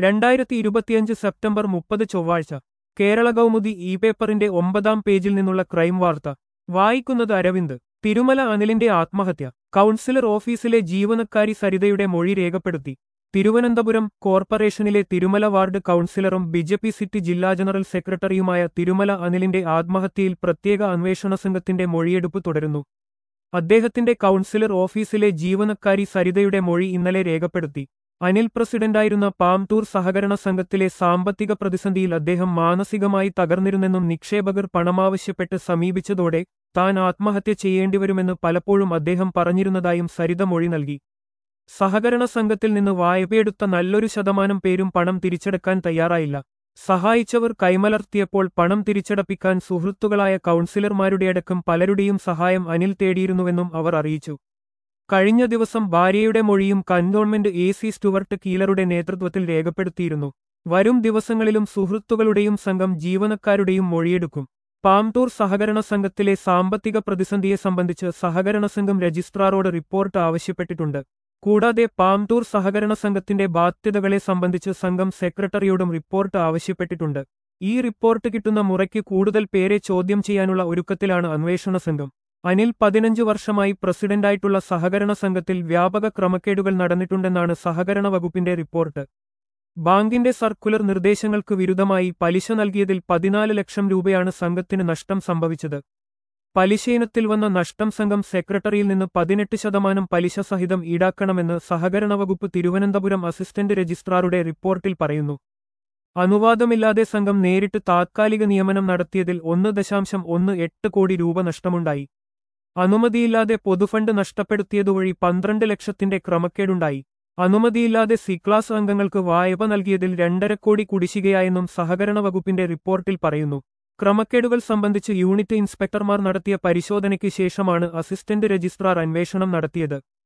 രണ്ടായിരത്തി ഇരുപത്തിയഞ്ച് സെപ്റ്റംബർ മുപ്പത് ചൊവ്വാഴ്ച കേരള കൗമുദി ഇ പേപ്പറിന്റെ ഒമ്പതാം പേജിൽ നിന്നുള്ള ക്രൈം വാർത്ത വായിക്കുന്നത് അരവിന്ദ് തിരുമല അനിലിന്റെ ആത്മഹത്യ കൗൺസിലർ ഓഫീസിലെ ജീവനക്കാരി സരിതയുടെ മൊഴി രേഖപ്പെടുത്തി തിരുവനന്തപുരം കോർപ്പറേഷനിലെ തിരുമല വാർഡ് കൗൺസിലറും ബിജെപി സിറ്റി ജില്ലാ ജനറൽ സെക്രട്ടറിയുമായ തിരുമല അനിലിന്റെ ആത്മഹത്യയിൽ പ്രത്യേക അന്വേഷണ സംഘത്തിന്റെ മൊഴിയെടുപ്പ് തുടരുന്നു അദ്ദേഹത്തിന്റെ കൗൺസിലർ ഓഫീസിലെ ജീവനക്കാരി സരിതയുടെ മൊഴി ഇന്നലെ രേഖപ്പെടുത്തി അനിൽ പ്രസിഡന്റായിരുന്ന പാംതൂർ സഹകരണ സംഘത്തിലെ സാമ്പത്തിക പ്രതിസന്ധിയിൽ അദ്ദേഹം മാനസികമായി തകർന്നിരുന്നെന്നും നിക്ഷേപകർ പണമാവശ്യപ്പെട്ട് സമീപിച്ചതോടെ താൻ ആത്മഹത്യ ചെയ്യേണ്ടിവരുമെന്ന് പലപ്പോഴും അദ്ദേഹം പറഞ്ഞിരുന്നതായും സരിത മൊഴി നൽകി സഹകരണ സംഘത്തിൽ നിന്ന് വായ്പയെടുത്ത നല്ലൊരു ശതമാനം പേരും പണം തിരിച്ചെടുക്കാൻ തയ്യാറായില്ല സഹായിച്ചവർ കൈമലർത്തിയപ്പോൾ പണം തിരിച്ചടപ്പിക്കാൻ സുഹൃത്തുക്കളായ കൗൺസിലർമാരുടെയടക്കം പലരുടെയും സഹായം അനിൽ തേടിയിരുന്നുവെന്നും അവർ അറിയിച്ചു കഴിഞ്ഞ ദിവസം ഭാര്യയുടെ മൊഴിയും കന്റോൺമെന്റ് എ സി സ്റ്റുവർട്ട് കീലറുടെ നേതൃത്വത്തിൽ രേഖപ്പെടുത്തിയിരുന്നു വരും ദിവസങ്ങളിലും സുഹൃത്തുക്കളുടെയും സംഘം ജീവനക്കാരുടെയും മൊഴിയെടുക്കും പാംതൂർ സഹകരണ സംഘത്തിലെ സാമ്പത്തിക പ്രതിസന്ധിയെ സംബന്ധിച്ച് സഹകരണ സംഘം രജിസ്ട്രാറോട് റിപ്പോർട്ട് ആവശ്യപ്പെട്ടിട്ടുണ്ട് കൂടാതെ പാംതൂർ സഹകരണ സംഘത്തിന്റെ ബാധ്യതകളെ സംബന്ധിച്ച് സംഘം സെക്രട്ടറിയോടും റിപ്പോർട്ട് ആവശ്യപ്പെട്ടിട്ടുണ്ട് ഈ റിപ്പോർട്ട് കിട്ടുന്ന മുറയ്ക്ക് കൂടുതൽ പേരെ ചോദ്യം ചെയ്യാനുള്ള ഒരുക്കത്തിലാണ് അന്വേഷണ സംഘം അനിൽ പതിനഞ്ചു വർഷമായി പ്രസിഡന്റായിട്ടുള്ള സഹകരണ സംഘത്തിൽ വ്യാപക ക്രമക്കേടുകൾ നടന്നിട്ടുണ്ടെന്നാണ് സഹകരണ വകുപ്പിന്റെ റിപ്പോർട്ട് ബാങ്കിന്റെ സർക്കുലർ നിർദ്ദേശങ്ങൾക്ക് വിരുദ്ധമായി പലിശ നൽകിയതിൽ പതിനാല് ലക്ഷം രൂപയാണ് സംഘത്തിന് നഷ്ടം സംഭവിച്ചത് പലിശയിനത്തിൽ വന്ന നഷ്ടം സംഘം സെക്രട്ടറിയിൽ നിന്ന് പതിനെട്ട് ശതമാനം പലിശ സഹിതം ഈടാക്കണമെന്ന് സഹകരണ വകുപ്പ് തിരുവനന്തപുരം അസിസ്റ്റന്റ് രജിസ്ട്രാറുടെ റിപ്പോർട്ടിൽ പറയുന്നു അനുവാദമില്ലാതെ സംഘം നേരിട്ട് താത്കാലിക നിയമനം നടത്തിയതിൽ ഒന്ന് ദശാംശം ഒന്ന് എട്ട് കോടി രൂപ നഷ്ടമുണ്ടായി അനുമതിയില്ലാതെ പൊതുഫണ്ട് നഷ്ടപ്പെടുത്തിയതുവഴി പന്ത്രണ്ട് ലക്ഷത്തിന്റെ ക്രമക്കേടുണ്ടായി അനുമതിയില്ലാതെ സിക്ലാസ് അംഗങ്ങൾക്ക് വായ്പ നൽകിയതിൽ രണ്ടര കോടി കുടിശ്ശികയായെന്നും സഹകരണ വകുപ്പിന്റെ റിപ്പോർട്ടിൽ പറയുന്നു ക്രമക്കേടുകൾ സംബന്ധിച്ച് യൂണിറ്റ് ഇൻസ്പെക്ടർമാർ നടത്തിയ പരിശോധനയ്ക്ക് ശേഷമാണ് അസിസ്റ്റന്റ് രജിസ്ട്രാർ അന്വേഷണം നടത്തിയത്